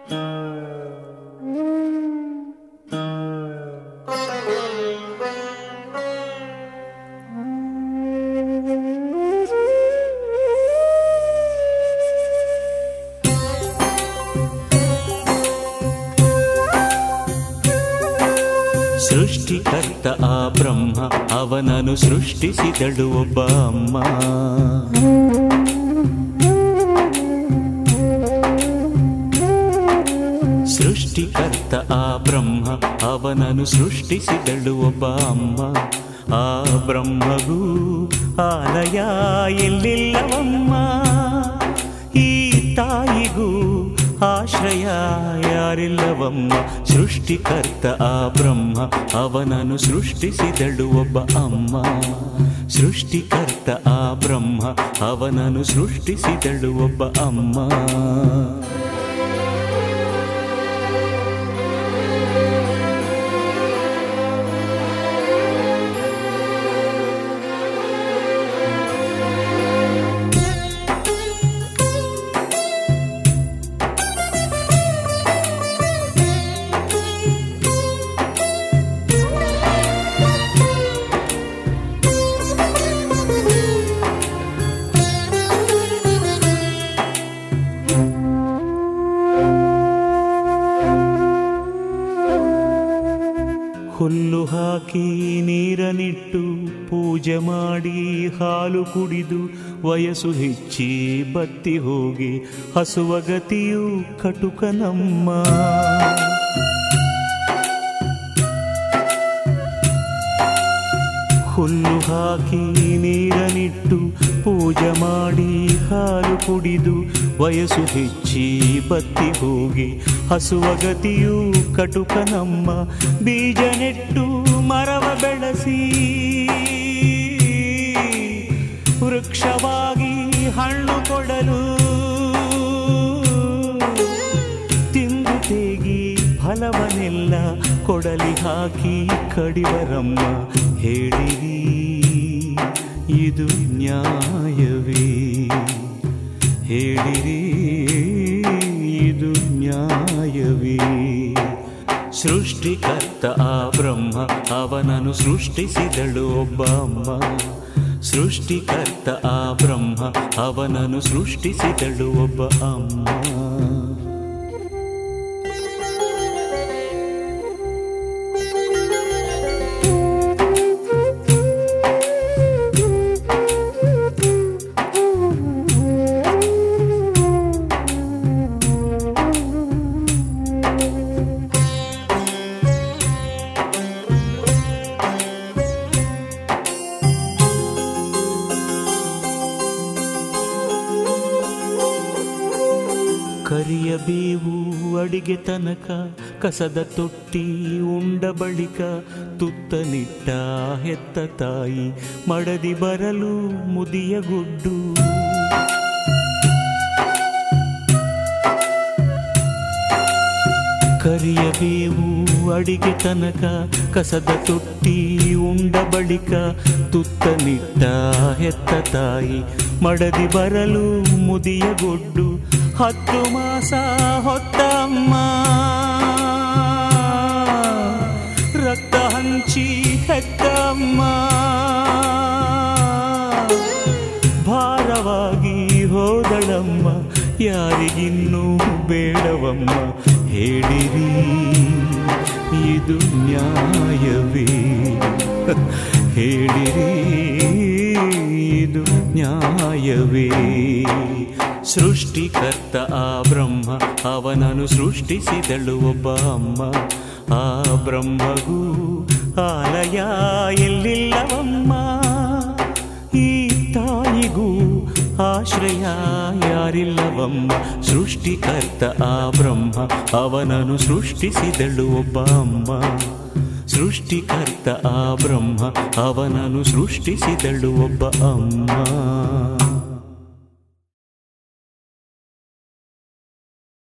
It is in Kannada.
ಸೃಷ್ಟಿಕರ್ತ ಆ ಬ್ರಹ್ಮ ಅವನನ್ನು ಸೃಷ್ಟಿಸಿದಳು ಒಬ್ಬ ಅಮ್ಮ ಸೃಷ್ಟಿಕರ್ತ ಆ ಬ್ರಹ್ಮ ಅವನನ್ನು ಸೃಷ್ಟಿಸಿದಳು ಒಬ್ಬ ಅಮ್ಮ ಆ ಬ್ರಹ್ಮಗೂ ಆಲಯ ಎಲ್ಲಿಲ್ಲವಮ್ಮ ಈ ತಾಯಿಗೂ ಆಶ್ರಯ ಯಾರಿಲ್ಲವಮ್ಮ ಸೃಷ್ಟಿಕರ್ತ ಆ ಬ್ರಹ್ಮ ಅವನನ್ನು ಸೃಷ್ಟಿಸಿದಳು ಒಬ್ಬ ಅಮ್ಮ ಸೃಷ್ಟಿಕರ್ತ ಆ ಬ್ರಹ್ಮ ಅವನನ್ನು ಸೃಷ್ಟಿಸಿದಳು ಒಬ್ಬ ಅಮ್ಮ ಹುಲ್ಲು ಹಾಕಿ ನೀರನಿಟ್ಟು ಪೂಜೆ ಮಾಡಿ ಹಾಲು ಕುಡಿದು ವಯಸ್ಸು ಹೆಚ್ಚಿ ಬತ್ತಿ ಹೋಗಿ ಹಸುವ ಗತಿಯು ಕಟುಕ ನಮ್ಮ ಹುಲ್ಲು ಹಾಕಿ ನೀರನಿಟ್ಟು ಪೂಜೆ ಮಾಡಿ ಹಾಲು ಕುಡಿದು ವಯಸ್ಸು ಹೆಚ್ಚಿ ಬತ್ತಿ ಹೋಗಿ ಹಸುವ ಗತಿಯು ಕಟುಕ ನಮ್ಮ ಬೀಜ ನೆಟ್ಟು ಮರವ ಬೆಳೆಸಿ ವೃಕ್ಷವಾಗಿ ಹಣ್ಣು ಕೊಡಲು ತಿಂದು ತೇಗಿ ಫಲವನ್ನೆಲ್ಲ ಕೊಡಲಿ ಹಾಕಿ ಕಡಿವರಮ್ಮ ಹೇಳಿರಿ ಇದು ನ್ಯಾಯವೇ ಹೇಳಿರಿ ಇದು ನ್ಯಾಯವೇ ಸೃಷ್ಟಿಕರ್ತ ಆ ಬ್ರಹ್ಮ ಅವನನ್ನು ಸೃಷ್ಟಿಸಿದಳು ಒಬ್ಬ ಅಮ್ಮ ಸೃಷ್ಟಿಕರ್ತ ಆ ಬ್ರಹ್ಮ ಅವನನ್ನು ಸೃಷ್ಟಿಸಿದಳು ಒಬ್ಬ ಅಮ್ಮ ಕರಿಯ ಬೇವು ಅಡಿಗೆ ತನಕ ಕಸದ ತೊಟ್ಟಿ ಉಂಡ ಬಳಿಕ ತುತ್ತನಿಟ್ಟ ಹೆತ್ತ ತಾಯಿ ಮಡದಿ ಬರಲು ಮುದಿಯ ಗುಡ್ಡು ಕರಿಯ ಬೇವು ಅಡಿಗೆ ತನಕ ಕಸದ ತೊಟ್ಟಿ ಉಂಡ ಬಳಿಕ ತುತ್ತನಿಟ್ಟ ಹೆತ್ತ ತಾಯಿ ಮಡದಿ ಬರಲು ಮುದಿಯ ಗೊಡ್ಡು ಹತ್ತು ಮಾಸ ಹೊತ್ತ ಅಮ್ಮ ರಕ್ತ ಹಂಚಿ ಹೆತ್ತ ಅಮ್ಮ ಭಾರವಾಗಿ ಹೋದಳಮ್ಮ ಯಾರಿಗಿನ್ನೂ ಬೇಡವಮ್ಮ ಹೇಳಿರಿ ಇದು ನ್ಯಾಯವೇ ಹೇಳಿರಿ ಇದು ನ್ಯಾಯವೇ ಸೃಷ್ಟಿಕರ್ತ ಆ ಬ್ರಹ್ಮ ಅವನನ್ನು ಸೃಷ್ಟಿಸಿದಳು ಒಬ್ಬ ಅಮ್ಮ ಆ ಬ್ರಹ್ಮಗೂ ಆಲಯ ಎಲ್ಲಿಲ್ಲವಮ್ಮ ಈ ತಾಯಿಗೂ ಆಶ್ರಯ ಯಾರಿಲ್ಲವಮ್ಮ ಸೃಷ್ಟಿಕರ್ತ ಆ ಬ್ರಹ್ಮ ಅವನನ್ನು ಸೃಷ್ಟಿಸಿದಳು ಒಬ್ಬ ಅಮ್ಮ ಸೃಷ್ಟಿಕರ್ತ ಆ ಬ್ರಹ್ಮ ಅವನನ್ನು ಸೃಷ್ಟಿಸಿದಳು ಒಬ್ಬ ಅಮ್ಮ